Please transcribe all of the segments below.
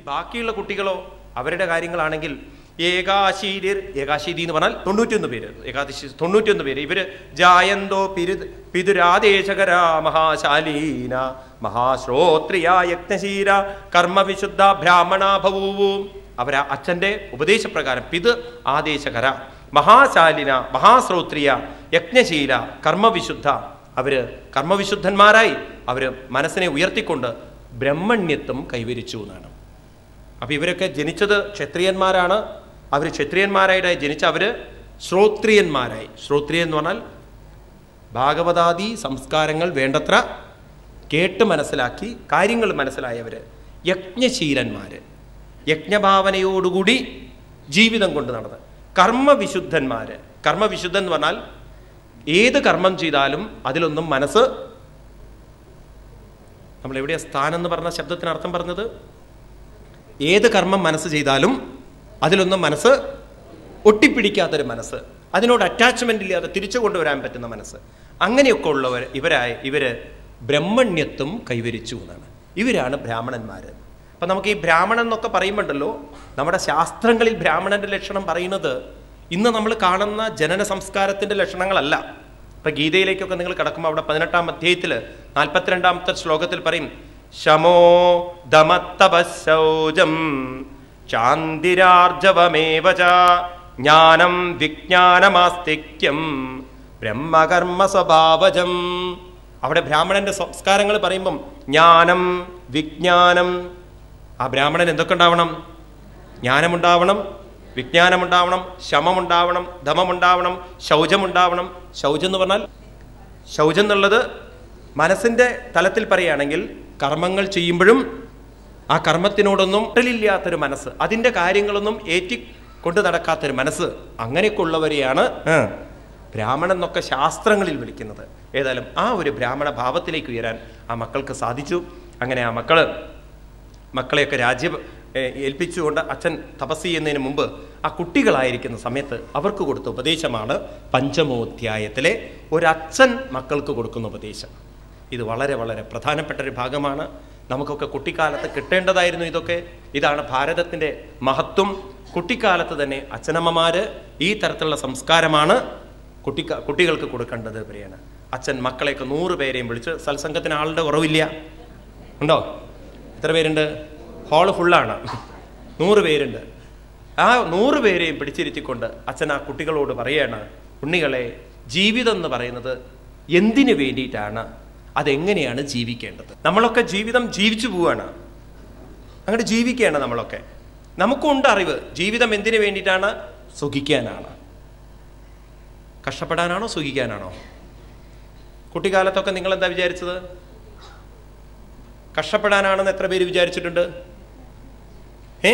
ബാക്കിയുള്ള കുട്ടികളോ അവരുടെ കാര്യങ്ങളാണെങ്കിൽ ഏകാശീതിർ ഏകാശീതി എന്ന് പറഞ്ഞാൽ തൊണ്ണൂറ്റിയൊന്ന് പേര് ഏകാദശി തൊണ്ണൂറ്റിയൊന്ന് പേര് ഇവര് ജായന്തോ പിരു പിതുരാദേശകര മഹാശാലീന മഹാശ്രോത്രിയ യജ്ഞശീല കർമ്മവിശുദ്ധ ബ്രാഹ്മണ ഭവൂവും അവരാ അച്ഛന്റെ ഉപദേശപ്രകാരം പിത് ആദേശകര മഹാശാലിന മഹാശ്രോത്രിയ യജ്ഞശീല കർമ്മവിശുദ്ധ അവര് കർമ്മവിശുദ്ധന്മാരായി അവര് മനസ്സിനെ ഉയർത്തിക്കൊണ്ട് ബ്രഹ്മണ്യത്വം കൈവരിച്ചു എന്നാണ് അപ്പൊ ഇവരൊക്കെ ജനിച്ചത് ക്ഷത്രിയന്മാരാണ് അവർ ക്ഷത്രിയന്മാരായിട്ട് ജനിച്ച അവര് ശ്രോത്രിയന്മാരായി ശ്രോത്രിയൻ എന്ന് പറഞ്ഞാൽ ഭാഗവതാദി സംസ്കാരങ്ങൾ വേണ്ടത്ര കേട്ട് മനസ്സിലാക്കി കാര്യങ്ങൾ മനസ്സിലായവര് യജ്ഞശീലന്മാര് യജ്ഞഭാവനയോടുകൂടി ജീവിതം കൊണ്ട് നടന്ന് കർമ്മവിശുദ്ധന്മാര് കർമ്മവിശുദ്ധൻ എന്ന് പറഞ്ഞാൽ ഏത് കർമ്മം ചെയ്താലും അതിലൊന്നും മനസ്സ് നമ്മൾ എവിടെയാ സ്ഥാനം എന്ന് പറഞ്ഞ ശബ്ദത്തിന് അർത്ഥം പറഞ്ഞത് ഏത് കർമ്മം മനസ്സ് ചെയ്താലും അതിലൊന്നും മനസ്സ് ഒട്ടിപ്പിടിക്കാത്തൊരു മനസ്സ് അതിനോട് അറ്റാച്ച്മെന്റ് ഇല്ലാതെ തിരിച്ചു കൊണ്ടുവരാൻ പറ്റുന്ന മനസ്സ് അങ്ങനെയൊക്കെ ഉള്ളവർ ഇവരായ ഇവര് ബ്രഹ്മണ്യത്വം കൈവരിച്ചു എന്നാണ് ഇവരാണ് ബ്രാഹ്മണന്മാര് അപ്പൊ നമുക്ക് ഈ ബ്രാഹ്മണൻ എന്നൊക്കെ പറയുമ്പോണ്ടല്ലോ നമ്മുടെ ശാസ്ത്രങ്ങളിൽ ബ്രാഹ്മണന്റെ ലക്ഷണം പറയുന്നത് ഇന്ന് നമ്മൾ കാണുന്ന ജനന സംസ്കാരത്തിന്റെ ലക്ഷണങ്ങളല്ല ഇപ്പൊ ഗീതയിലേക്കൊക്കെ നിങ്ങൾ കിടക്കുമ്പോൾ അവിടെ പതിനെട്ടാം അധ്യായത്തില് നാൽപ്പത്തിരണ്ടാമത്തെ ശ്ലോകത്തിൽ പറയും ശമോ ദമത്തപശൗജം ചാന്തിരാർജവമേവ ച ജ്ഞാനം വിജ്ഞാനമാസ്തിക്യം ബ്രഹ്മകർമ്മ സ്വഭാവജം അവിടെ ബ്രാഹ്മണന്റെ സംസ്കാരങ്ങൾ പറയുമ്പം ജ്ഞാനം വിജ്ഞാനം ആ ബ്രാഹ്മണൻ എന്തൊക്കെ ഉണ്ടാവണം ജ്ഞാനമുണ്ടാവണം വിജ്ഞാനമുണ്ടാവണം ശമമുണ്ടാവണം ദമമുണ്ടാവണം ശൗചമുണ്ടാവണം ശൗചം എന്ന് പറഞ്ഞാൽ ശൗചം എന്നുള്ളത് മനസ്സിന്റെ തലത്തിൽ പറയുകയാണെങ്കിൽ കർമ്മങ്ങൾ ചെയ്യുമ്പോഴും ആ കർമ്മത്തിനോടൊന്നും ഇട്ടലില്ലാത്തൊരു മനസ്സ് അതിന്റെ കാര്യങ്ങളൊന്നും ഏറ്റി കൊണ്ടു നടക്കാത്തൊരു മനസ്സ് അങ്ങനെയൊക്കെ ഉള്ളവരെയാണ് ആ, ബ്രാഹ്മണൻ എന്നൊക്കെ ശാസ്ത്രങ്ങളിൽ വിളിക്കുന്നത് ഏതായാലും ആ ഒരു ബ്രാഹ്മണ ഭാവത്തിലേക്ക് ഉയരാൻ ആ മക്കൾക്ക് സാധിച്ചു അങ്ങനെ ആ മക്കള് മക്കളെയൊക്കെ രാജ്യ ഏ, ഏൽപ്പിച്ചുകൊണ്ട് അച്ഛൻ തപസ് ചെയ്യുന്നതിന് മുമ്പ് ആ കുട്ടികളായിരിക്കുന്ന സമയത്ത് അവർക്ക് കൊടുത്ത ഉപദേശമാണ് പഞ്ചമോധ്യായത്തിലെ ഒരച്ഛൻ മക്കൾക്ക് കൊടുക്കുന്ന ഉപദേശം ഇത് വളരെ വളരെ പ്രധാനപ്പെട്ട ഒരു ഭാഗമാണ് നമുക്കൊക്കെ കുട്ടിക്കാലത്ത് കിട്ടേണ്ടതായിരുന്നു ഇതൊക്കെ ഇതാണ് ഭാരതത്തിന്റെ മഹത്വം കുട്ടിക്കാലത്ത് തന്നെ അച്ഛനമ്മമാര് ഈ തരത്തിലുള്ള സംസ്കാരമാണ് കുട്ടിക്ക കുട്ടികൾക്ക് കൊടുക്കേണ്ടത് ഇവരെയാണ് അച്ഛൻ മക്കളെയൊക്കെ നൂറ് പേരെയും വിളിച്ച് സത്സംഗത്തിന് ആളുടെ കുറവില്ല ഉണ്ടോ എത്ര പേരുണ്ട് ഹാള് ഫുള്ളാണ് നൂറ് പേരുണ്ട് ആ നൂറ് പേരെയും പിടിച്ചിരുത്തിക്കൊണ്ട് അച്ഛൻ ആ കുട്ടികളോട് പറയാണ് ഉണ്ണികളെ ജീവിതം എന്ന് പറയുന്നത് എന്തിനു വേണ്ടിയിട്ടാണ് അതെങ്ങനെയാണ് ജീവിക്കേണ്ടത് നമ്മളൊക്കെ ജീവിതം ജീവിച്ചു പോവാണ് അങ്ങോട്ട് ജീവിക്കുകയാണ് നമ്മളൊക്കെ നമുക്കുണ്ട് അറിവ് ജീവിതം എന്തിനു വേണ്ടിയിട്ടാണ് സുഖിക്കാനാണ് കഷ്ടപ്പെടാനാണോ സുഖിക്കാനാണോ കുട്ടിക്കാലത്തൊക്കെ നിങ്ങൾ എന്താ വിചാരിച്ചത് കഷ്ടപ്പെടാനാണെന്ന് എത്ര പേര് വിചാരിച്ചിട്ടുണ്ട് ഏ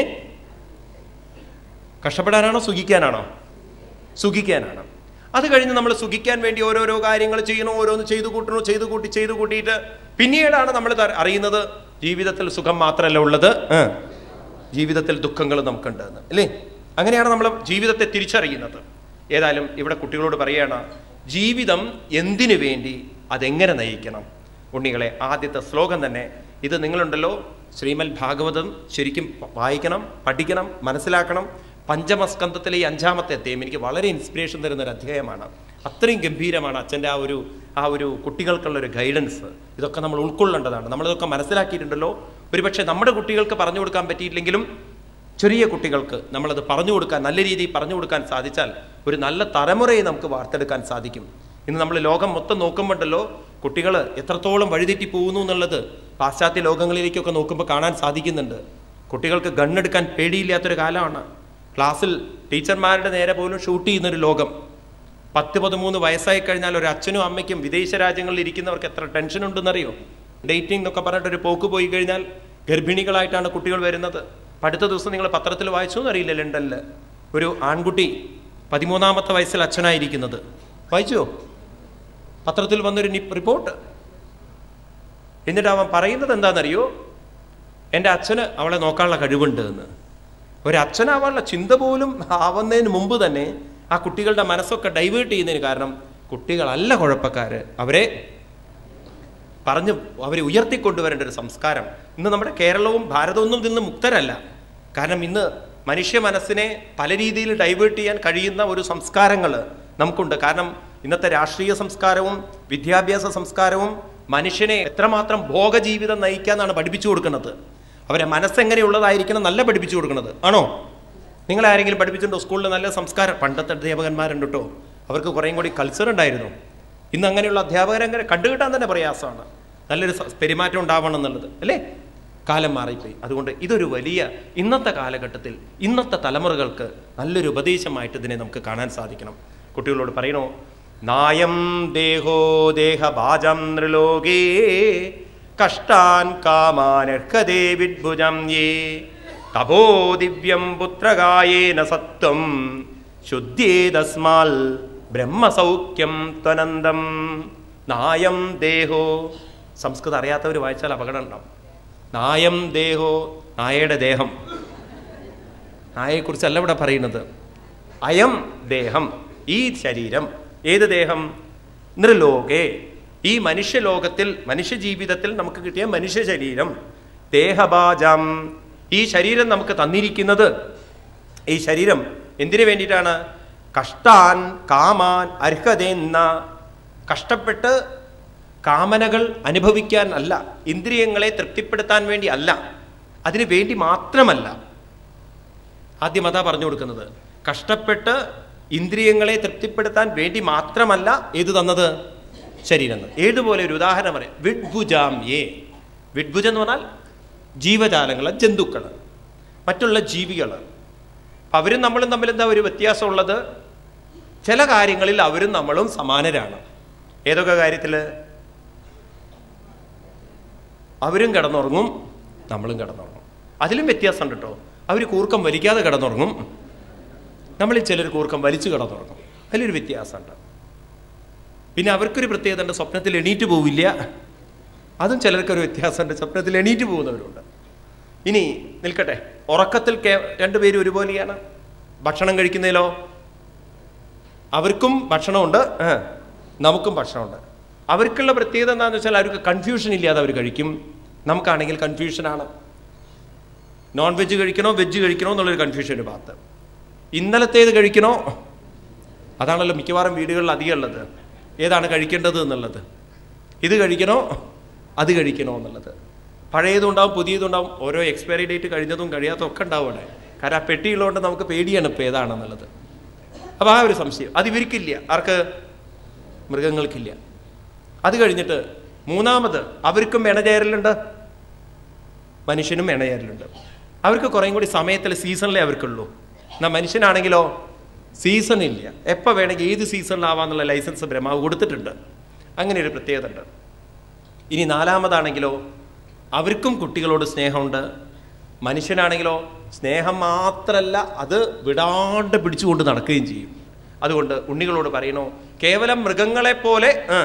കഷ്ടപ്പെടാനാണോ സുഖിക്കാനാണോ സുഖിക്കാനാണ് അത് കഴിഞ്ഞ് നമ്മൾ സുഖിക്കാൻ വേണ്ടി ഓരോരോ കാര്യങ്ങൾ ചെയ്യണോ ഓരോന്ന് ചെയ്തു കൂട്ടണോ ചെയ്തു കൂട്ടി ചെയ്തു കൂട്ടിയിട്ട് പിന്നീടാണ് നമ്മൾ ത- അറിയുന്നത് ജീവിതത്തിൽ സുഖം മാത്രമല്ല ഉള്ളത് ഏ, ജീവിതത്തിൽ ദുഃഖങ്ങൾ നമുക്കുണ്ട് എന്ന് അല്ലേ അങ്ങനെയാണ് നമ്മൾ ജീവിതത്തെ തിരിച്ചറിയുന്നത് ഏതായാലും ഇവിടെ കുട്ടികളോട് പറയാണ് ജീവിതം എന്തിനു വേണ്ടി അതെങ്ങനെ നയിക്കണം ഉണ്ണികളെ ആദ്യത്തെ ശ്ലോകം തന്നെ ഇത് നിങ്ങളുണ്ടല്ലോ ശ്രീമൽ ഭാഗവതം ശരിക്കും വായിക്കണം പഠിക്കണം മനസ്സിലാക്കണം പഞ്ചമസ്കന്ധത്തിലെ ഈ അഞ്ചാമത്തെ അധ്യായം എനിക്ക് വളരെ ഇൻസ്പിറേഷൻ തരുന്ന ഒരു അധ്യായമാണ് അത്രയും ഗംഭീരമാണ് അച്ഛൻ്റെ ആ ഒരു ആ ഒരു കുട്ടികൾക്കുള്ള ഒരു ഗൈഡൻസ് ഇതൊക്കെ നമ്മൾ ഉൾക്കൊള്ളേണ്ടതാണ് നമ്മളിതൊക്കെ മനസ്സിലാക്കിയിട്ടുണ്ടല്ലോ ഒരുപക്ഷെ നമ്മുടെ കുട്ടികൾക്ക് പറഞ്ഞു കൊടുക്കാൻ പറ്റിയില്ലെങ്കിലും ചെറിയ കുട്ടികൾക്ക് നമ്മളത് പറഞ്ഞു കൊടുക്കാൻ നല്ല രീതിയിൽ പറഞ്ഞു കൊടുക്കാൻ സാധിച്ചാൽ ഒരു നല്ല തലമുറയെ നമുക്ക് വാർത്തെടുക്കാൻ സാധിക്കും ഇന്ന് നമ്മൾ ലോകം മൊത്തം നോക്കുമ്പോണ്ടല്ലോ കുട്ടികൾ എത്രത്തോളം വഴിതെറ്റി പോകുന്നു എന്നുള്ളത് പാശ്ചാത്യ ലോകങ്ങളിലേക്കൊക്കെ നോക്കുമ്പോൾ കാണാൻ സാധിക്കുന്നുണ്ട് കുട്ടികൾക്ക് ഗണ്ണെടുക്കാൻ പേടിയില്ലാത്തൊരു കാലമാണ് ക്ലാസ്സിൽ ടീച്ചർമാരുടെ നേരെ പോലും ഷൂട്ട് ചെയ്യുന്നൊരു ലോകം പത്ത് പതിമൂന്ന് വയസ്സായി കഴിഞ്ഞാൽ ഒരു അച്ഛനും അമ്മയ്ക്കും വിദേശ രാജ്യങ്ങളിൽ ഇരിക്കുന്നവർക്ക് എത്ര ടെൻഷൻ ഉണ്ടെന്നറിയോ ഡേറ്റിംഗ് എന്നൊക്കെ പറഞ്ഞിട്ട് ഒരു പോക്ക് പോയി കഴിഞ്ഞാൽ ഗർഭിണികളായിട്ടാണ് കുട്ടികൾ വരുന്നത് ഇപ്പൊ അടുത്ത ദിവസം നിങ്ങൾ പത്രത്തിൽ വായിച്ചു എന്നറിയില്ല ലണ്ടനിൽ ഒരു ആൺകുട്ടി പതിമൂന്നാമത്തെ വയസ്സിൽ അച്ഛനായിരിക്കുന്നത് വായിച്ചോ പത്രത്തിൽ വന്നൊരു നി- റിപ്പോർട്ട് എന്നിട്ട് അവൻ പറയുന്നത് എന്താണെന്നറിയോ എൻ്റെ അച്ഛന് അവളെ നോക്കാനുള്ള കഴിവുണ്ട് എന്ന് ഒരച്ഛനാവാനുള്ള ചിന്ത പോലും ആവുന്നതിന് മുമ്പ് തന്നെ ആ കുട്ടികളുടെ മനസ്സൊക്കെ ഡൈവേർട്ട് ചെയ്യുന്നതിന് കാരണം കുട്ടികളല്ല കുഴപ്പക്കാര് അവരെ പറഞ്ഞ് അവരെ ഉയർത്തിക്കൊണ്ടുവരേണ്ട ഒരു സംസ്കാരം ഇന്ന് നമ്മുടെ കേരളവും ഭാരതവും ഒന്നും ഇതിൽ നിന്ന് മുക്തരല്ല കാരണം ഇന്ന് മനുഷ്യ മനസ്സിനെ പല രീതിയിൽ ഡൈവേർട്ട് ചെയ്യാൻ കഴിയുന്ന ഒരു സംസ്കാരങ്ങൾ നമുക്കുണ്ട് കാരണം ഇന്നത്തെ രാഷ്ട്രീയ സംസ്കാരവും വിദ്യാഭ്യാസ സംസ്കാരവും മനുഷ്യനെ എത്രമാത്രം ഭോഗജീവിതം നയിക്കാന്നാണ് പഠിപ്പിച്ചു കൊടുക്കുന്നത് അവരെ മനസ്സെങ്ങനെയുള്ളതായിരിക്കണം നല്ല പഠിപ്പിച്ചു കൊടുക്കുന്നത് ആണോ നിങ്ങൾ ആരെങ്കിലും പഠിപ്പിച്ചിട്ടുണ്ടോ സ്കൂളിൽ നല്ല സംസ്കാരം പണ്ടത്തെ അധ്യാപകന്മാരുണ്ട് കേട്ടോ അവർക്ക് കുറേയും കൂടി കൾച്ചർ ഉണ്ടായിരുന്നു ഇന്ന് അങ്ങനെയുള്ള അധ്യാപകരെ അങ്ങനെ കണ്ടുകിട്ടാൻ തന്നെ പ്രയാസമാണ് നല്ലൊരു സ- പെരുമാറ്റം ഉണ്ടാവണം എന്നുള്ളത് അല്ലേ കാലം മാറിപ്പോയി അതുകൊണ്ട് ഇതൊരു വലിയ ഇന്നത്തെ കാലഘട്ടത്തിൽ ഇന്നത്തെ തലമുറകൾക്ക് നല്ലൊരു ഉപദേശമായിട്ട് ഇതിനെ നമുക്ക് കാണാൻ സാധിക്കണം കുട്ടികളോട് പറയണോ നായം ദേഹോ ദേഹഭാജം നൃലോകേ കഷ്ടാൻ കാമാനർഹതേ വിദ്ഭുജം യേ തപോ ദിവ്യം പുത്രകായേന സത്വം ശുദ്ധ്യേതസ്മാൽ ബ്രഹ്മസൗഖ്യം ത്വനന്തം നായം ദേഹോ സംസ്കൃതം അറിയാത്തവർ വായിച്ചാൽ അപകടം ഉണ്ടാവും നായം ദേഹോ നായയുടെ ദേഹം നായയെക്കുറിച്ചല്ല ഇവിടെ പറയുന്നത് അയം ദേഹം ഈ ശരീരം ഏത് ദേഹം നൃലോകേ ഈ മനുഷ്യലോകത്തിൽ മനുഷ്യ ജീവിതത്തിൽ നമുക്ക് കിട്ടിയ മനുഷ്യ ശരീരം ദേഹബാജം ഈ ശരീരം നമുക്ക് തന്നിരിക്കുന്നത് ഈ ശരീരം എന്തിനു വേണ്ടിയിട്ടാണ് കഷ്ടാൻ കാമാൻ അർഹതെന്ന കഷ്ടപ്പെട്ട് കാമനകൾ അനുഭവിക്കാൻ അല്ല ഇന്ദ്രിയങ്ങളെ തൃപ്തിപ്പെടുത്താൻ വേണ്ടി അല്ല അതിനു വേണ്ടി മാത്രമല്ല ആദ്യം അതാ പറഞ്ഞു കൊടുക്കുന്നത് കഷ്ടപ്പെട്ട് ഇന്ദ്രിയങ്ങളെ തൃപ്തിപ്പെടുത്താൻ വേണ്ടി മാത്രമല്ല ഏത് തന്നത് ശരീരം എന്ന്. ഏതുപോലെ ഒരു ഉദാഹരണം പറയാം വിഡ്ഭുജാം ഏ വിഡ്ഭുജം എന്ന് പറഞ്ഞാൽ ജീവജാലങ്ങൾ ജന്തുക്കൾ മറ്റുള്ള ജീവികൾ അപ്പം അവരും നമ്മളും തമ്മിൽ എന്താ ഒരു വ്യത്യാസമുള്ളത് ചില കാര്യങ്ങളിൽ അവരും നമ്മളും സമാനരാണ് ഏതൊക്കെ കാര്യത്തിൽ അവരും കിടന്നുറങ്ങും നമ്മളും കിടന്നുറങ്ങും അതിലും വ്യത്യാസമുണ്ട് കേട്ടോ അവർ കൂർക്കം വലിക്കാതെ കിടന്നുറങ്ങും നമ്മളിൽ ചിലർ കൂർക്കം വലിച്ചു കിടന്നുറങ്ങും അതിലൊരു വ്യത്യാസമുണ്ട് പിന്നെ അവർക്കൊരു പ്രത്യേകത ഉണ്ട് സ്വപ്നത്തിൽ എണീറ്റ് പോവില്ല അതും ചിലർക്കൊരു വ്യത്യാസമുണ്ട് സ്വപ്നത്തിൽ എണീറ്റ് പോകുന്നവരുണ്ട് ഇനി നിൽക്കട്ടെ ഉറക്കത്തിൽ കേ രണ്ടുപേരും ഒരുപോലെയാണ് ഭക്ഷണം കഴിക്കുന്നതിലോ അവർക്കും ഭക്ഷണമുണ്ട് ആ, നമുക്കും ഭക്ഷണമുണ്ട് അവർക്കുള്ള പ്രത്യേകത എന്താണെന്ന് വെച്ചാൽ അവർക്ക് കൺഫ്യൂഷൻ ഇല്ലാതെ അവർ കഴിക്കും നമുക്കാണെങ്കിൽ കൺഫ്യൂഷനാണ് നോൺ വെജ് കഴിക്കണോ വെജ് കഴിക്കണോ എന്നുള്ളൊരു കൺഫ്യൂഷൻ ഒരു ഭാഗത്ത് ഇന്നലത്തേത് കഴിക്കണോ അതാണല്ലോ മിക്കവാറും വീടുകളിൽ അധികം ഉള്ളത് ഏതാണ് കഴിക്കേണ്ടത് എന്നുള്ളത് ഇത് കഴിക്കണോ അത് കഴിക്കണോ എന്നുള്ളത് പഴയതും ഉണ്ടാവും പുതിയതും ഉണ്ടാവും ഓരോ എക്സ്പയറി ഡേറ്റ് കഴിഞ്ഞതും കഴിയാത്തതും ഒക്കെ ഉണ്ടാവും അവിടെ കാരണം ആ പെട്ടിയുള്ളതുകൊണ്ട് നമുക്ക് പേടിയാണ് ഇപ്പോൾ ഏതാണെന്നുള്ളത് അപ്പോൾ ആ ഒരു സംശയം അത് ഇവർക്കില്ല ആർക്ക് മൃഗങ്ങൾക്കില്ല അത് കഴിഞ്ഞിട്ട് മൂന്നാമത് അവർക്കും ഇണചേരലുണ്ട് മനുഷ്യനും ഇണചേരലുണ്ട് അവർക്ക് കുറേയും കൂടി സമയത്തിൽ സീസണിലേ അവർക്കുള്ളൂ എന്നാൽ മനുഷ്യനാണെങ്കിലോ സീസൺ ഇല്ല എപ്പോൾ വേണമെങ്കിൽ ഏത് സീസണിലാവാന്നുള്ള ലൈസൻസ് ബ്രഹ്മാവ് കൊടുത്തിട്ടുണ്ട് അങ്ങനെ ഒരു പ്രത്യേകത ഉണ്ട് ഇനി നാലാമതാണെങ്കിലോ അവർക്കും കുട്ടികളോട് സ്നേഹമുണ്ട് മനുഷ്യനാണെങ്കിലോ സ്നേഹം മാത്രമല്ല അത് വിടാണ്ട് പിടിച്ചുകൊണ്ട് നടക്കുകയും ചെയ്യും അതുകൊണ്ട് ഉണ്ണികളോട് പറയണോ കേവലം മൃഗങ്ങളെ പോലെ ആ,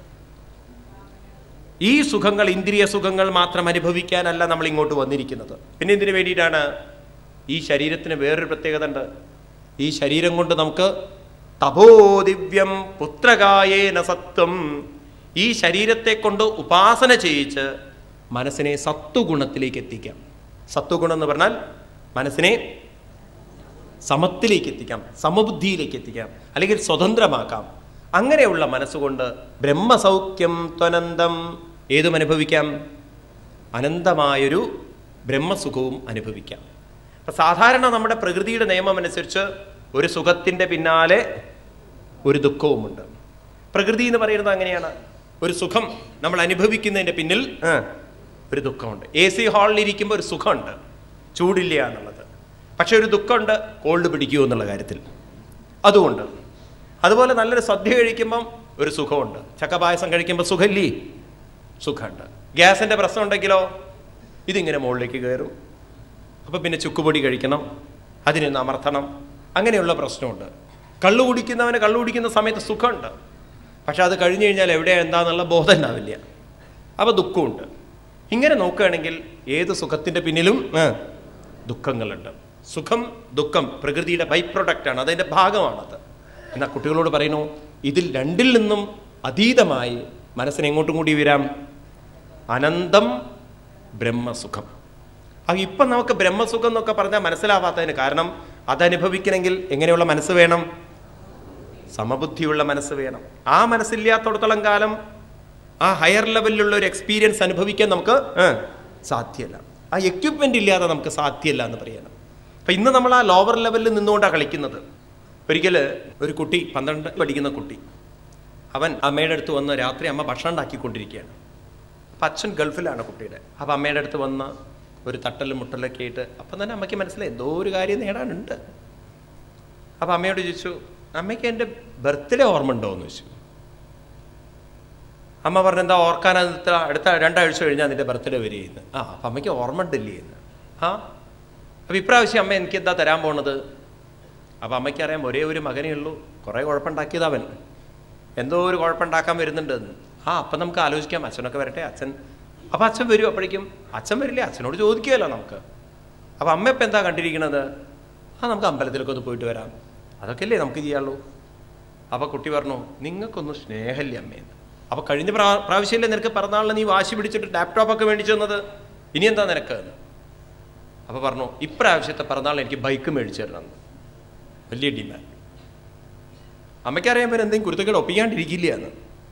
ഈ സുഖങ്ങൾ ഇന്ദ്രിയ സുഖങ്ങൾ മാത്രം അനുഭവിക്കാനല്ല നമ്മൾ ഇങ്ങോട്ട് വന്നിരിക്കുന്നത് പിന്നെ എന്തിനു വേണ്ടിയിട്ടാണ് ഈ ശരീരത്തിന് വേറൊരു പ്രത്യേകത ഉണ്ട് ഈ ശരീരം കൊണ്ട് നമുക്ക് തപോദിവ്യം പുത്രകായേന സത്വം ഈ ശരീരത്തെ കൊണ്ട് ഉപാസന ചെയ്യിച്ച് മനസ്സിനെ സത്വഗുണത്തിലേക്ക് എത്തിക്കാം സത്വഗുണം എന്ന് പറഞ്ഞാൽ മനസ്സിനെ സമത്തിലേക്ക് എത്തിക്കാം സമബുദ്ധിയിലേക്ക് എത്തിക്കാം അല്ലെങ്കിൽ സ്വതന്ത്രമാക്കാം അങ്ങനെയുള്ള മനസ്സുകൊണ്ട് ബ്രഹ്മസൗഖ്യം ത്വനന്തം ഏതും അനുഭവിക്കാം അനന്തമായൊരു ബ്രഹ്മസുഖവും അനുഭവിക്കാം അപ്പൊ സാധാരണ നമ്മുടെ പ്രകൃതിയുടെ നിയമം അനുസരിച്ച് ഒരു സുഖത്തിൻ്റെ പിന്നാലെ ഒരു ദുഃഖവുമുണ്ട് പ്രകൃതി എന്ന് പറയുന്നത് അങ്ങനെയാണ് ഒരു സുഖം നമ്മൾ അനുഭവിക്കുന്നതിൻ്റെ പിന്നിൽ ആ, ഒരു ദുഃഖമുണ്ട് എ സി ഹാളിൽ ഇരിക്കുമ്പോൾ ഒരു സുഖമുണ്ട് ചൂടില്ല എന്നുള്ളത് പക്ഷെ ഒരു ദുഃഖമുണ്ട് കോൾഡ് പിടിക്കുമോ എന്നുള്ള കാര്യത്തിൽ അതുകൊണ്ട് അതുപോലെ നല്ലൊരു സദ്യ കഴിക്കുമ്പം ഒരു സുഖമുണ്ട് ചക്കപായസം കഴിക്കുമ്പോൾ സുഖമില്ലേ സുഖമുണ്ട് ഗ്യാസിൻ്റെ പ്രശ്നം ഉണ്ടെങ്കിലോ ഇതിങ്ങനെ മുകളിലേക്ക് കയറും അപ്പം പിന്നെ ചുക്കുപൊടി കഴിക്കണം അതിനൊന്ന് അമർത്തണം അങ്ങനെയുള്ള പ്രശ്നമുണ്ട് കള്ളു കുടിക്കുന്നവന് കള്ളു കുടിക്കുന്ന സമയത്ത് സുഖമുണ്ട് പക്ഷെ അത് കഴിഞ്ഞു കഴിഞ്ഞാൽ എവിടെ എന്താന്നുള്ള ബോധം ഉണ്ടാവില്ല അപ്പോൾ ദുഃഖമുണ്ട് ഇങ്ങനെ നോക്കുകയാണെങ്കിൽ ഏത് സുഖത്തിൻ്റെ പിന്നിലും ആ, ദുഃഖങ്ങളുണ്ട് സുഖം ദുഃഖം പ്രകൃതിയുടെ ബൈ പ്രൊഡക്റ്റാണ് അതിൻ്റെ ഭാഗമാണത് എന്നാൽ കുട്ടികളോട് പറയുന്നു ഇതിൽ രണ്ടിൽ നിന്നും അതീതമായി മനസ്സിന് എങ്ങോട്ടും കൂടി വരാം അനന്തം ബ്രഹ്മസുഖം അത് ഇപ്പം നമുക്ക് ബ്രഹ്മസുഖം എന്നൊക്കെ പറഞ്ഞാൽ മനസ്സിലാവാത്തതിന് കാരണം അതനുഭവിക്കണമെങ്കിൽ എങ്ങനെയുള്ള മനസ്സ് വേണം സമബുദ്ധിയുള്ള മനസ്സ് വേണം ആ മനസ്സില്ലാത്തടത്തോളം കാലം ആ ഹയർ ലെവലിലുള്ള ഒരു എക്സ്പീരിയൻസ് അനുഭവിക്കാൻ നമുക്ക് ഏ, സാധ്യമല്ല ആ എക്യുപ്മെന്റ് ഇല്ലാതെ നമുക്ക് സാധ്യമല്ല എന്ന് പറയണം അപ്പൊ ഇന്ന് നമ്മൾ ആ ലോവർ ലെവലിൽ നിന്നുകൊണ്ടാണ് കളിക്കുന്നത് ഒരിക്കൽ ഒരു കുട്ടി പന്ത്രണ്ട് പഠിക്കുന്ന കുട്ടി അവൻ അമ്മയുടെ അടുത്ത് വന്ന് രാത്രി അമ്മ ഭക്ഷണം ഉണ്ടാക്കിക്കൊണ്ടിരിക്കുകയാണ് അപ്പം അച്ഛൻ ഗൾഫിലാണ് കുട്ടിയുടെ അപ്പം അമ്മയുടെ അടുത്ത് വന്ന് ഒരു തട്ടലും മുട്ടലൊക്കെ ആയിട്ട് അപ്പം തന്നെ അമ്മയ്ക്ക് മനസ്സിലായി എന്തോ ഒരു കാര്യം നേടാനുണ്ട് അപ്പം അമ്മയോട് ചോദിച്ചു അമ്മയ്ക്ക് എൻ്റെ ബർത്ത്ഡേ ഓർമ്മ ഉണ്ടോ എന്ന് ചോദിച്ചു അമ്മ പറഞ്ഞു എന്താ ഓർക്കാൻ അടുത്ത അടുത്ത രണ്ടാഴ്ച കഴിഞ്ഞാൽ നിന്റെ ബർത്ത്ഡേ വരികയെന്ന് ആ അപ്പം അമ്മയ്ക്ക് ഓർമ്മ ഉണ്ടല്ലേ എന്ന് ആ അപ്പം ഇപ്രാവശ്യം അമ്മ എനിക്ക് എന്താ തരാൻ പോണത് അപ്പം അമ്മയ്ക്കറിയാം ഒരേ ഒരു മകനേ ഉള്ളൂ കുറേ കുഴപ്പമുണ്ടാക്കിയത് അവൻ എന്തോ ഒരു കുഴപ്പമുണ്ടാക്കാൻ വരുന്നുണ്ട് എന്ന് ആ അപ്പം നമുക്ക് ആലോചിക്കാം അച്ഛനൊക്കെ വരട്ടെ അച്ഛൻ അപ്പം അച്ഛൻ വരും അപ്പോഴേക്കും അച്ഛൻ വരില്ലേ അച്ഛനോട് ചോദിക്കുകയല്ലോ നമുക്ക് അപ്പം അമ്മ ഇപ്പം എന്താ കണ്ടിരിക്കണത് ആ നമുക്ക് അമ്പലത്തിലൊക്കെ ഒന്ന് പോയിട്ട് വരാം അതൊക്കെ അല്ലേ നമുക്ക് ചെയ്യാനുള്ളൂ അപ്പോൾ കുട്ടി പറഞ്ഞു നിങ്ങൾക്കൊന്നും സ്നേഹമില്ല അമ്മയെന്ന് അപ്പോൾ കഴിഞ്ഞ പ്രാ പ്രാവശ്യമല്ലേ നിനക്ക് പിറന്നാളിന് നീ വാശി പിടിച്ചിട്ട് ലാപ്ടോപ്പൊക്കെ മേടിച്ചു തന്നത് ഇനി എന്താ നിനക്ക് എന്ന് അപ്പോൾ പറഞ്ഞു ഇപ്രാവശ്യത്തെ പിറന്നാളിന് എനിക്ക് ബൈക്ക് മേടിച്ചു തരണം എന്ന്. വലിയ ഡിമാൻഡ് അമ്മയ്ക്കറിയാൻ പേര് എന്തെങ്കിലും കുരുത്തക്കേട് ഒപ്പിക്കാണ്ടിരിക്കില്ല എന്ന്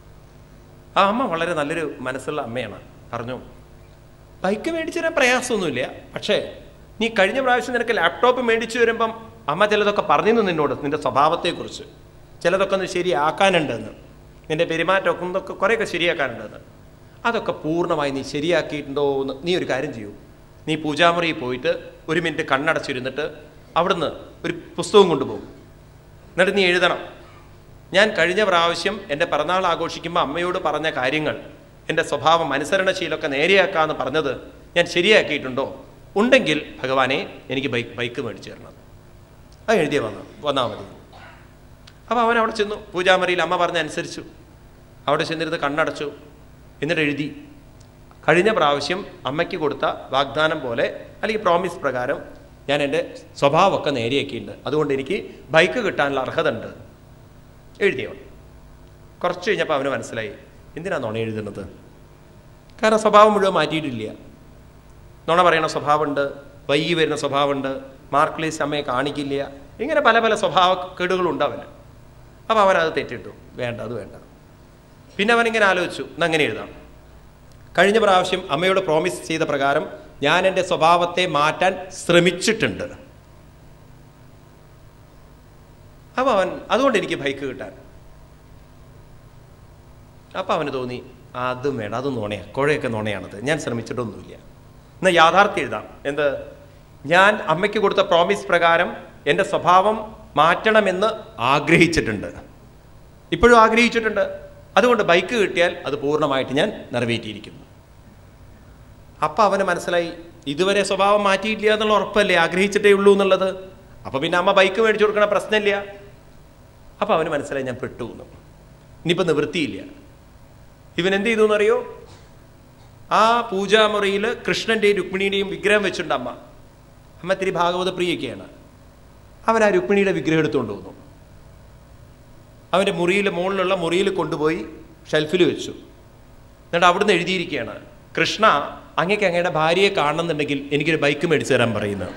ആ അമ്മ വളരെ നല്ലൊരു മനസ്സുള്ള അമ്മയാണ് പറഞ്ഞു ബൈക്ക് മേടിച്ചു തരാൻ പ്രയാസമൊന്നുമില്ല പക്ഷേ നീ കഴിഞ്ഞ പ്രാവശ്യം നിനക്ക് ലാപ്ടോപ്പ് മേടിച്ചു വരുമ്പം അമ്മ ചിലതൊക്കെ പറഞ്ഞിരുന്നു നിന്നോട് നിന്റെ സ്വഭാവത്തെക്കുറിച്ച് ചിലതൊക്കെ ഒന്ന് ശരിയാക്കാനുണ്ടെന്ന് നിന്റെ പെരുമാറ്റമൊക്കെ ഇതൊക്കെ കുറേയൊക്കെ ശരിയാക്കാനുണ്ടെന്ന് അതൊക്കെ പൂർണ്ണമായി നീ ശരിയാക്കിയിട്ടുണ്ടോ എന്ന് നീ ഒരു കാര്യം ചെയ്യൂ നീ പൂജാമുറിയിൽ പോയിട്ട് ഒരു മിനിറ്റ് കണ്ണടച്ചിരുന്നിട്ട് അവിടുന്ന് ഒരു പുസ്തകം കൊണ്ടുപോകും എന്നിട്ട് നീ എഴുതണം ഞാൻ കഴിഞ്ഞ പ്രാവശ്യം എൻ്റെ പിറന്നാൾ ആഘോഷിക്കുമ്പോൾ അമ്മയോട് പറഞ്ഞ കാര്യങ്ങൾ എൻ്റെ സ്വഭാവം അനുസരണശീലമൊക്കെ നേരെയാക്കാമെന്ന് പറഞ്ഞത് ഞാൻ ശരിയാക്കിയിട്ടുണ്ടോ ഉണ്ടെങ്കിൽ ഭഗവാനെ എനിക്ക് ബൈക്ക് ബൈക്ക് മേടിച്ചു തരണം അത് എഴുതിയ വന്നു വന്നാൽ മതി അപ്പോൾ അവൻ അവിടെ ചെന്നു പൂജാമറിയിൽ അമ്മ പറഞ്ഞ അനുസരിച്ചു അവിടെ ചെന്നിരുന്ന് കണ്ണടച്ചു എന്നിട്ട് എഴുതി കഴിഞ്ഞ പ്രാവശ്യം അമ്മയ്ക്ക് കൊടുത്ത വാഗ്ദാനം പോലെ അല്ലെങ്കിൽ പ്രോമിസ് പ്രകാരം ഞാൻ എൻ്റെ സ്വഭാവമൊക്കെ നേരെയാക്കിയിട്ടുണ്ട് അതുകൊണ്ട് എനിക്ക് ബൈക്ക് കിട്ടാനുള്ള അർഹത ഉണ്ട് എഴുതിയവൻ കുറച്ച് കഴിഞ്ഞപ്പോൾ അവന് മനസ്സിലായി എന്തിനാ നുണ എഴുതുന്നത് കാരണം സ്വഭാവം മുഴുവൻ മാറ്റിയിട്ടില്ല നുണ പറയണ സ്വഭാവമുണ്ട് വൈകി വരുന്ന സ്വഭാവമുണ്ട് മാർക്ക്ലീസ് അമ്മയെ കാണിക്കില്ല ഇങ്ങനെ പല പല സ്വഭാവ കേടുകളുണ്ട് അവന് അപ്പോൾ അവനത് തെറ്റിട്ടു വേണ്ട അത് വേണ്ട പിന്നെ അവനിങ്ങനെ ആലോചിച്ചു എന്നങ്ങനെ എഴുതാം കഴിഞ്ഞ പ്രാവശ്യം അമ്മയോട് പ്രോമിസ് ചെയ്ത പ്രകാരം ഞാൻ എൻ്റെ സ്വഭാവത്തെ മാറ്റാൻ ശ്രമിച്ചിട്ടുണ്ട് അപ്പോൾ അവൻ അതുകൊണ്ട് എനിക്ക് ബൈക്ക് കിട്ടാൻ അപ്പം അവന് തോന്നി അതും വേണം അത് നുണയാ കുഴയൊക്കെ നുണയാണത് ഞാൻ ശ്രമിച്ചിട്ടൊന്നുമില്ല എന്നാൽ യാഥാർത്ഥ്യം എഴുതാം എന്ത് ഞാൻ അമ്മയ്ക്ക് കൊടുത്ത പ്രോമിസ് പ്രകാരം എൻ്റെ സ്വഭാവം മാറ്റണമെന്ന് ആഗ്രഹിച്ചിട്ടുണ്ട് ഇപ്പോഴും ആഗ്രഹിച്ചിട്ടുണ്ട് അതുകൊണ്ട് ബൈക്ക് കിട്ടിയാൽ അത് പൂർണ്ണമായിട്ട് ഞാൻ നിറവേറ്റിയിരിക്കുന്നു അപ്പം അവന് മനസ്സിലായി ഇതുവരെ സ്വഭാവം മാറ്റിയില്ല എന്നുള്ള ഉറപ്പല്ലേ ആഗ്രഹിച്ചിട്ടേ ഉള്ളൂ എന്നുള്ളത് അപ്പം പിന്നെ അമ്മ ബൈക്ക് മേടിച്ചു കൊടുക്കണ പ്രശ്നമില്ല അപ്പം അവന് മനസ്സിലായി ഞാൻ പെട്ടു എന്ന് ഇനിയിപ്പോൾ നിവൃത്തിയില്ല ഇവൻ എന്ത് ചെയ്തു എന്നറിയോ ആ പൂജാമുറിയിൽ കൃഷ്ണന്റെയും രുക്മിണിയുടെയും വിഗ്രഹം വെച്ചിട്ടുണ്ട് അമ്മ അമ്മ ഇത്തിരി ഭാഗവത പ്രിയൊക്കെയാണ് അവൻ ആ രുക്മിണിയുടെ വിഗ്രഹം എടുത്തുകൊണ്ട് വന്നു അവൻ്റെ മുറിയിൽ മുകളിലുള്ള മുറിയിൽ കൊണ്ടുപോയി ഷെൽഫിൽ വെച്ചു എന്നിട്ട് അവിടുന്ന് എഴുതിയിരിക്കുകയാണ് കൃഷ്ണ അങ്ങേക്ക് അങ്ങയുടെ ഭാര്യയെ കാണണമെന്നുണ്ടെങ്കിൽ എനിക്കൊരു ബൈക്ക് മേടിച്ചു തരാൻ പറയുന്നത്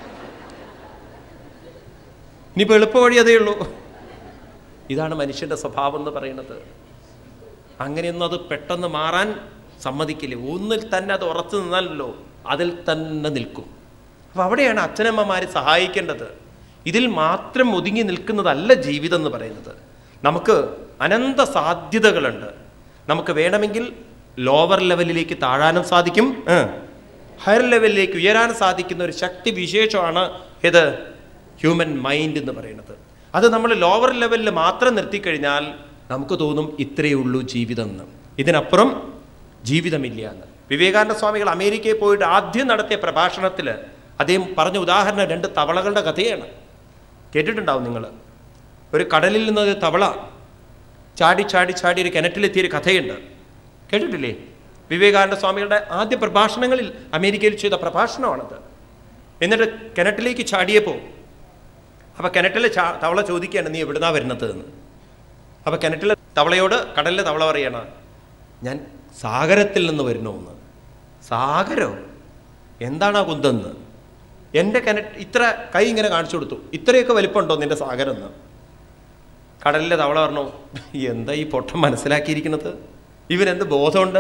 ഇനിയിപ്പോൾ എളുപ്പ വഴി അതേ ഉള്ളൂ ഇതാണ് മനുഷ്യന്റെ സ്വഭാവം എന്ന് പറയുന്നത് അങ്ങനെയൊന്നും അത് പെട്ടെന്ന് മാറാൻ സമ്മതിക്കില്ല ഒന്നിൽ തന്നെ അത് ഉറച്ചു നിന്നാലല്ലോ അതിൽ തന്നെ നിൽക്കും അപ്പം അവിടെയാണ് അച്ഛനമ്മമാർ സഹായിക്കേണ്ടത് ഇതിൽ മാത്രം ഒതുങ്ങി നിൽക്കുന്നതല്ല ജീവിതം എന്ന് പറയുന്നത് നമുക്ക് അനന്ത സാധ്യതകളുണ്ട് നമുക്ക് വേണമെങ്കിൽ ലോവർ ലെവലിലേക്ക് താഴാനും സാധിക്കും ഹയർ ലെവലിലേക്ക് ഉയരാൻ സാധിക്കുന്ന ഒരു ശക്തി വിശേഷമാണ് ഇത് ഹ്യൂമൻ മൈൻഡ് എന്ന് പറയുന്നത് അത് നമ്മൾ ലോവർ ലെവലിൽ മാത്രം നിർത്തിക്കഴിഞ്ഞാൽ നമുക്ക് തോന്നും ഇത്രയേ ഉള്ളൂ ജീവിതം എന്ന് ഇതിനപ്പുറം ജീവിതമില്ല എന്ന് വിവേകാനന്ദ സ്വാമികൾ അമേരിക്കയിൽ പോയിട്ട് ആദ്യം നടത്തിയ പ്രഭാഷണത്തിൽ അദ്ദേഹം പറഞ്ഞ ഉദാഹരണം രണ്ട് തവളകളുടെ കഥയാണ് കേട്ടിട്ടുണ്ടാവും നിങ്ങൾ ഒരു കടലിൽ നിന്ന് ഒരു തവള ചാടി ചാടി ചാടി ഒരു കിണറ്റിലെത്തിയൊരു കഥയുണ്ട് കേട്ടിട്ടില്ലേ വിവേകാനന്ദ സ്വാമികളുടെ ആദ്യ പ്രഭാഷണങ്ങളിൽ അമേരിക്കയിൽ ചെയ്ത പ്രഭാഷണമാണത് എന്നിട്ട് കിണറ്റിലേക്ക് ചാടിയപ്പോൾ അപ്പൊ കിണറ്റിലെ ചാ തവള ചോദിക്കുകയാണ് നീ എവിടുന്നാ വരുന്നത് എന്ന് അപ്പൊ കിണറ്റിലെ തവളയോട് കടലിലെ തവള പറയാണ് ഞാൻ സാഗരത്തിൽ നിന്ന് വരുന്നു സാഗരോ എന്താണ് ആ കുന്തെന്ന് എൻ്റെ കിണറ്റ് ഇത്ര കൈ ഇങ്ങനെ കാണിച്ചു കൊടുത്തു ഇത്രയൊക്കെ വലിപ്പമുണ്ടോ നിന്റെ സാഗരം എന്ന് കടലിലെ തവള പറഞ്ഞു എന്താ ഈ പൊട്ടം മനസ്സിലാക്കിയിരിക്കുന്നത് ഇവനെന്ത് ബോധമുണ്ട്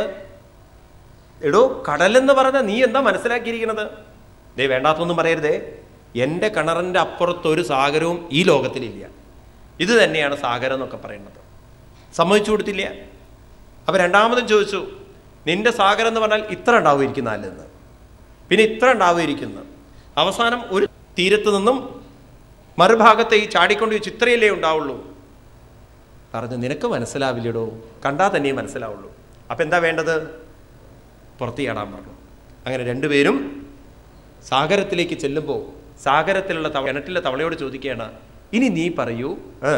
എടോ കടലെന്ന് പറഞ്ഞാൽ നീ എന്താ മനസ്സിലാക്കിയിരിക്കുന്നത് ദേ വേണ്ടാത്തൊന്നും പറയരുതേ എൻ്റെ കിണറിൻ്റെ അപ്പുറത്ത് ഒരു സാഗരവും ഈ ലോകത്തിലില്ല ഇത് തന്നെയാണ് സാഗരം എന്നൊക്കെ പറയുന്നത് സമ്മതിച്ചു കൊടുത്തില്ല അപ്പൊ രണ്ടാമതും ചോദിച്ചു നിന്റെ സാഗരം എന്ന് പറഞ്ഞാൽ ഇത്ര ഉണ്ടാവുമായിരിക്കും നാലിന്ന് പിന്നെ ഇത്ര ഉണ്ടാവുമായിരിക്കുന്നു അവസാനം ഒരു തീരത്ത് നിന്നും മറുഭാഗത്തെ ഈ ചാടിക്കൊണ്ട് വെച്ച് ഇത്രയല്ലേ ഉണ്ടാവുള്ളൂ പറഞ്ഞു നിനക്ക് മനസ്സിലാവില്ലടോ കണ്ടാൽ തന്നെ മനസ്സിലാവുള്ളൂ അപ്പൊ എന്താ വേണ്ടത് പുറത്ത് ചാടാൻ പറഞ്ഞു അങ്ങനെ രണ്ടുപേരും സാഗരത്തിലേക്ക് ചെല്ലുമ്പോൾ സാഗരത്തിലുള്ള തവ കിണറ്റിലെ തവളയോട് ചോദിക്കുകയാണ് ഇനി നീ പറയൂ ഏ,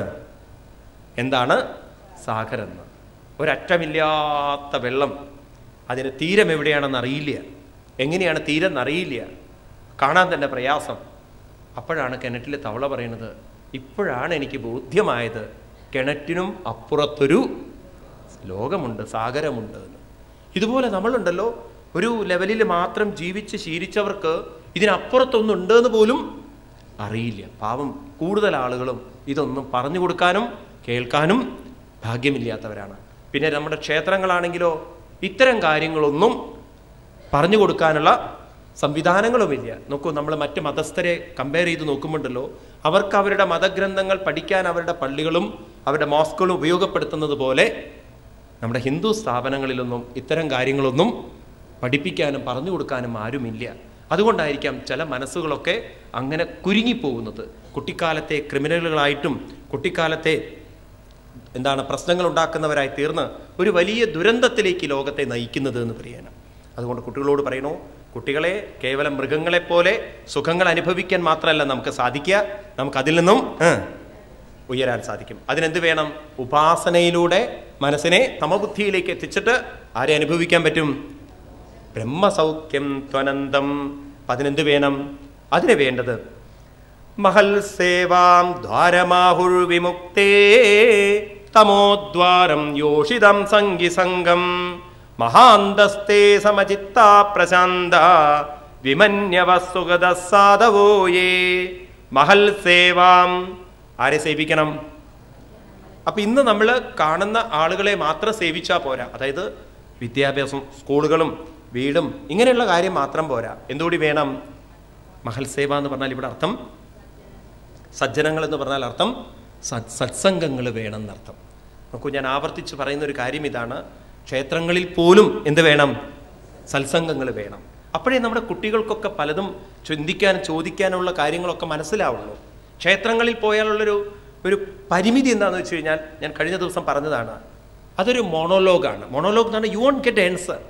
എന്താണ് സാഗരം എന്ന് ഒരറ്റമില്ലാത്ത വെള്ളം അതിന് തീരം എവിടെയാണെന്ന് അറിയില്ല എങ്ങനെയാണ് തീരം എന്നറിയില്ല കാണാൻ തന്നെ പ്രയാസം അപ്പോഴാണ് കിണറ്റിലെ തവള പറയുന്നത് ഇപ്പോഴാണ് എനിക്ക് ബോധ്യമായത് കിണറ്റിനും അപ്പുറത്തൊരു ലോകമുണ്ട് സാഗരമുണ്ട് എന്ന് ഇതുപോലെ നമ്മളുണ്ടല്ലോ ഒരു ലെവലിൽ മാത്രം ജീവിച്ച് ശീലിച്ചവർക്ക് ഇതിനപ്പുറത്തൊന്നുണ്ട് എന്ന് പോലും അറിയില്ല പാവം കൂടുതൽ ആളുകളും ഇതൊന്നും പറഞ്ഞു കൊടുക്കാനും കേൾക്കാനും ഭാഗ്യമില്ലാത്തവരാണ് പിന്നെ നമ്മുടെ ക്ഷേത്രങ്ങളാണെങ്കിലോ ഇത്തരം കാര്യങ്ങളൊന്നും പറഞ്ഞു കൊടുക്കാനുള്ള സംവിധാനങ്ങളുമില്ല നോക്കൂ നമ്മൾ മറ്റ് മതസ്ഥരെ കമ്പയർ ചെയ്ത് നോക്കുമ്പോണ്ടല്ലോ അവർക്ക് അവരുടെ മതഗ്രന്ഥങ്ങൾ പഠിക്കാൻ അവരുടെ പള്ളികളും അവരുടെ മോസ്കുകളും ഉപയോഗപ്പെടുത്തുന്നത് പോലെ നമ്മുടെ ഹിന്ദു സ്ഥാപനങ്ങളിലൊന്നും ഇത്തരം കാര്യങ്ങളൊന്നും പഠിപ്പിക്കാനും പറഞ്ഞു കൊടുക്കാനും ആരുമില്ല അതുകൊണ്ടായിരിക്കാം ചില മനസ്സുകളൊക്കെ അങ്ങനെ കുരുങ്ങിപ്പോകുന്നത് കുട്ടിക്കാലത്തെ ക്രിമിനലുകളായിട്ടും കുട്ടിക്കാലത്തെ എന്താണ് പ്രശ്നങ്ങൾ ഉണ്ടാക്കുന്നവരായി തീർന്ന് ഒരു വലിയ ദുരന്തത്തിലേക്ക് ഈ ലോകത്തെ നയിക്കുന്നത് എന്ന് പറയാനാണ് അതുകൊണ്ട് കുട്ടികളോട് പറയണോ കുട്ടികളെ കേവലം മൃഗങ്ങളെപ്പോലെ സുഖങ്ങൾ അനുഭവിക്കാൻ മാത്രമല്ല നമുക്ക് സാധിക്കുക നമുക്ക് അതിൽ നിന്നും ഏ, ഉയരാൻ സാധിക്കും അതിനെന്ത് വേണം ഉപാസനയിലൂടെ മനസ്സിനെ തമബുദ്ധിയിലേക്ക് എത്തിച്ചിട്ട് ആരെ അനുഭവിക്കാൻ പറ്റും ബ്രഹ്മസൗഖ്യം ത്വനന്തം അപ്പൊ അതിനെന്ത് വേണം അതിന് വേണ്ടത് മഹൽ സേവാം ദ്വാരമാഹുർ വിമുക്തേ തമോദ്വാരം യോഷിതം സംഗി സംഗം മഹാന്തസ്തേ സമചിത്ത പ്രശാന്ത വിമന്യവ സുഗത സാധവോ യേ മഹൽ സേവാം ആരെ സേവിക്കണം അപ്പൊ ഇന്ന് നമ്മൾ കാണുന്ന ആളുകളെ മാത്രം സേവിച്ചാൽ പോരാ അതായത് വിദ്യാഭ്യാസം സ്കൂളുകളും വീടും ഇങ്ങനെയുള്ള കാര്യം മാത്രം പോരാ എന്തുകൂടി വേണം മഹൽ സേവ എന്ന് പറഞ്ഞാൽ ഇവിടെ അർത്ഥം സജ്ജനങ്ങൾ എന്ന് പറഞ്ഞാൽ അർത്ഥം സത് സത്സംഗങ്ങൾ വേണം എന്നർത്ഥം നോക്കൂ ഞാൻ ആവർത്തിച്ച് പറയുന്ന ഒരു കാര്യം ഇതാണ് ക്ഷേത്രങ്ങളിൽ പോലും എന്ത് വേണം സത്സംഗങ്ങൾ വേണം അപ്പോഴേ നമ്മുടെ കുട്ടികൾക്കൊക്കെ പലതും ചിന്തിക്കാനും ചോദിക്കാനുള്ള കാര്യങ്ങളൊക്കെ മനസ്സിലാവുള്ളൂ ക്ഷേത്രങ്ങളിൽ പോയാലുള്ളൊരു ഒരു പരിമിതി എന്താണെന്ന് വെച്ച് കഴിഞ്ഞാൽ ഞാൻ കഴിഞ്ഞ ദിവസം പറഞ്ഞതാണ് അതൊരു മോണോലോഗാണ് മോണോലോഗ് എന്ന് പറഞ്ഞാൽ you won't get answer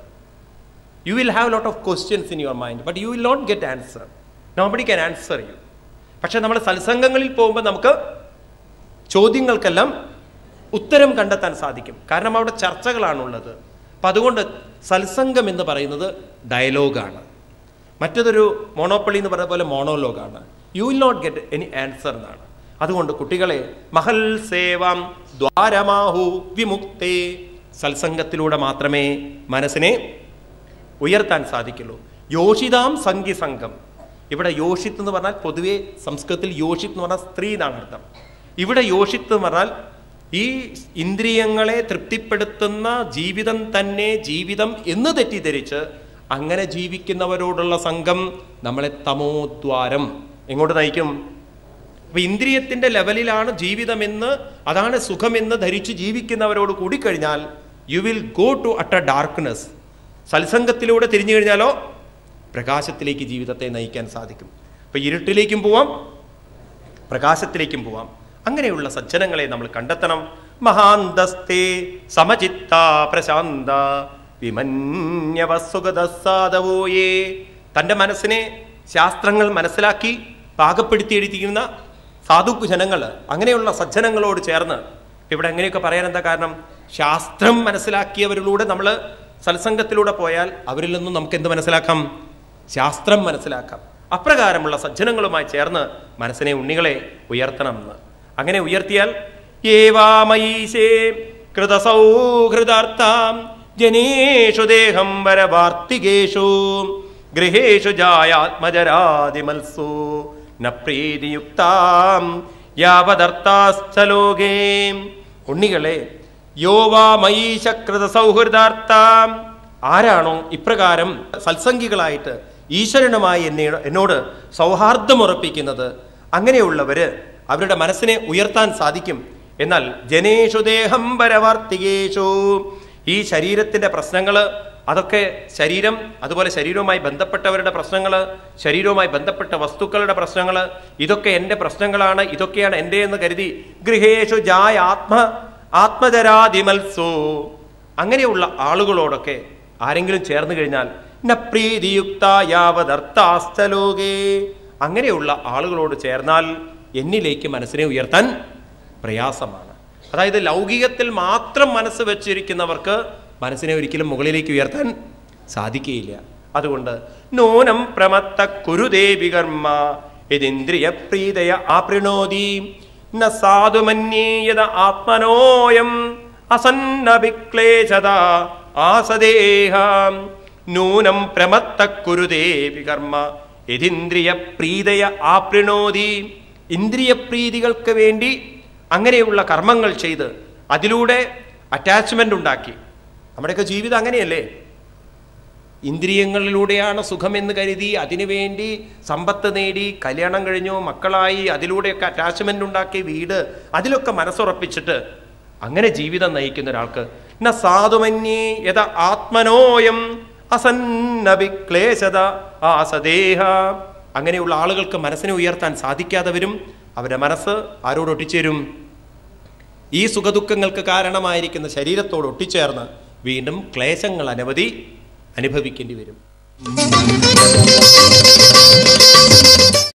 you will have lot of questions in your mind but you will not get answer nobody can answer you പക്ഷെ നമ്മൾ സത്സംഗങ്ങളിൽ പോകുമ്പോൾ നമുക്ക് ചോദ്യങ്ങൾക്കെല്ലാം ഉത്തരം കണ്ടെത്താൻ സാധിക്കും കാരണം അവിടെ ചർച്ചകളാണുള്ളത് അപ്പം അതുകൊണ്ട് സത്സംഗം എന്ന് പറയുന്നത് ഡയലോഗാണ് മറ്റതൊരു മോണോപ്പളി എന്ന് പറയുന്ന പോലെ മോണോലോഗാണ് you will not get any answer എന്നാണ് അതുകൊണ്ട് കുട്ടികളെ മഹൽ സേവാം ദ്വാരമാഹു വിമുക്തേ സത്സംഗത്തിലൂടെ മാത്രമേ മനസ്സിനെ ഉയർത്താൻ സാധിക്കുള്ളൂ യോഷിതാം സംഗി സംഘം ഇവിടെ യോഷിത്ത് എന്ന് പറഞ്ഞാൽ പൊതുവെ സംസ്കൃതത്തിൽ യോഷിത്ത് എന്ന് പറഞ്ഞാൽ സ്ത്രീ എന്നാണ് അർത്ഥം ഇവിടെ യോഷിത്ത് എന്ന് പറഞ്ഞാൽ ഈ ഇന്ദ്രിയങ്ങളെ തൃപ്തിപ്പെടുത്തുന്ന ജീവിതം തന്നെ ജീവിതം എന്ന് തെറ്റിദ്ധരിച്ച് അങ്ങനെ ജീവിക്കുന്നവരോടുള്ള സംഘം നമ്മളെ തമോദ്വാരം എങ്ങോട്ട് നയിക്കും അപ്പൊ ഇന്ദ്രിയത്തിന്റെ ലെവലിലാണ് ജീവിതമെന്ന് അതാണ് സുഖമെന്ന് ധരിച്ച് ജീവിക്കുന്നവരോട് കൂടിക്കഴിഞ്ഞാൽ you will go to utter darkness സത്സംഗത്തിലൂടെ തിരിഞ്ഞു കഴിഞ്ഞാലോ പ്രകാശത്തിലേക്ക് ജീവിതത്തെ നയിക്കാൻ സാധിക്കും അപ്പൊ ഇരുട്ടിലേക്കും പോവാം പ്രകാശത്തിലേക്കും പോവാം അങ്ങനെയുള്ള സജ്ജനങ്ങളെ നമ്മൾ കണ്ടെത്തണം മഹാന്തസ്തേ സമചിത്ത പ്രശാന്ത വിമന്യവസുഗതസാധവോയേ തൻ്റെ മനസ്സിനെ ശാസ്ത്രങ്ങൾ മനസ്സിലാക്കി പാകപ്പെടുത്തി എഴുതിക്കുന്ന സാധു ജനങ്ങൾ അങ്ങനെയുള്ള സജ്ജനങ്ങളോട് ചേർന്ന് ഇവിടെ എങ്ങനെയൊക്കെ പറയാൻ എന്താ കാരണം ശാസ്ത്രം മനസ്സിലാക്കിയവരിലൂടെ നമ്മൾ സത്സംഗത്തിലൂടെ പോയാൽ അവരിൽ നിന്നും നമുക്ക് എന്ത് മനസ്സിലാക്കാം ശാസ്ത്രം മനസ്സിലാക്കാം അപ്രകാരമുള്ള സജ്ജനങ്ങളുമായി ചേർന്ന് മനസ്സിനെ ഉണ്ണികളെ ഉയർത്തണം എന്ന് അങ്ങനെ ഉയർത്തിയാൽ ഏവാമയീശേ കൃതസൗഹൃദാർത്ഥാം ജനേഷു ദേഹം വരവാർത്തികേഷു ഗൃഹേഷു ജായാത്മജരാതിമത്സു ന പ്രീതിയുക്താം യാവദർത്ഥാസ്ഥലോകേ ഉണ്ണികളെ യോവാ മയീശകൃത സൗഹൃദാർത്ഥാം ആരാണോ ഇപ്രകാരം സത്സംഗികളായിട്ട് ഈശ്വരനുമായി എന്നെ എന്നോട് സൗഹാർദ്ദമുറപ്പിക്കുന്നത് അങ്ങനെയുള്ളവര് അവരുടെ മനസ്സിനെ ഉയർത്താൻ സാധിക്കും എന്നാൽ ജനേഷു ദേഹം പരവർത്തികേഷു ഈ ശരീരത്തിന്റെ പ്രശ്നങ്ങള് അതൊക്കെ ശരീരം അതുപോലെ ശരീരവുമായി ബന്ധപ്പെട്ടവരുടെ പ്രശ്നങ്ങൾ ശരീരവുമായി ബന്ധപ്പെട്ട വസ്തുക്കളുടെ പ്രശ്നങ്ങൾ ഇതൊക്കെ എൻ്റെ പ്രശ്നങ്ങളാണ് ഇതൊക്കെയാണ് എൻ്റെ എന്ന് കരുതി ഗൃഹേഷു ജായ ആത്മ ആത്മജരാതിമത്സോ അങ്ങനെയുള്ള ആളുകളോടൊക്കെ ആരെങ്കിലും ചേർന്ന് കഴിഞ്ഞാൽ ന പ്രീതിയുക്ത യാവതർത്ഥാസ്ഥലോകേ അങ്ങനെയുള്ള ആളുകളോട് ചേർന്നാൽ എന്നിലേക്ക് മനസ്സിനെ ഉയർത്താൻ പ്രയാസമാണ് അതായത് ലൗകികത്തിൽ മാത്രം മനസ്സ് വെച്ചിരിക്കുന്നവർക്ക് മനസ്സിനെ ഒരിക്കലും മുകളിലേക്ക് ഉയർത്താൻ സാധിക്കുകയില്ല അതുകൊണ്ട് നൂനം പ്രമത്ത കുരുദേവി കർമ്മ യതിന്ദ്രിയ പ്രീതയ ആപ്രണോതി ന സാധുമന്യേയത ആത്മനോയം അസന്നവിക്ലേശത ആസദേഹ നൂനം പ്രമത്ത കുരുദേവി കർമ്മ യതിന്ദ്രിയ പ്രീതയ ആപ്രണോതി ഇന്ദ്രിയ പ്രീതികൾക്ക് വേണ്ടി അങ്ങനെയുള്ള കർമ്മങ്ങൾ ചെയ്ത് അതിലൂടെ അറ്റാച്ച്മെന്റ് ഉണ്ടാക്കി നമ്മുടെയൊക്കെ ജീവിതം അങ്ങനെയല്ലേ ഇന്ദ്രിയങ്ങളിലൂടെയാണ് സുഖമെന്ന് കരുതി അതിനുവേണ്ടി സമ്പത്ത് നേടി കല്യാണം കഴിഞ്ഞു മക്കളായി അതിലൂടെയൊക്കെ അറ്റാച്ച്മെന്റ് ഉണ്ടാക്കി വീട് അതിലൊക്കെ മനസ്സുറപ്പിച്ചിട്ട് അങ്ങനെ ജീവിതം നയിക്കുന്ന ഒരാൾക്ക് ന സാധുമന്യേ യഥ ആത്മനോയം അസന്നവിക്ലേശത ആസദേഹ അങ്ങനെയുള്ള ആളുകൾക്ക് മനസ്സിനെ ഉയർത്താൻ സാധിക്കാതെ വരും അവരുടെ മനസ്സ് ആരോട് ഒട്ടിച്ചേരും ഈ സുഖദുഃഖങ്ങൾക്ക് കാരണമായിരിക്കുന്ന ശരീരത്തോട് ഒട്ടിച്ചേർന്ന് വീണ്ടും ക്ലേശങ്ങൾ അനവധി അനുഭവിക്കേണ്ടി വരും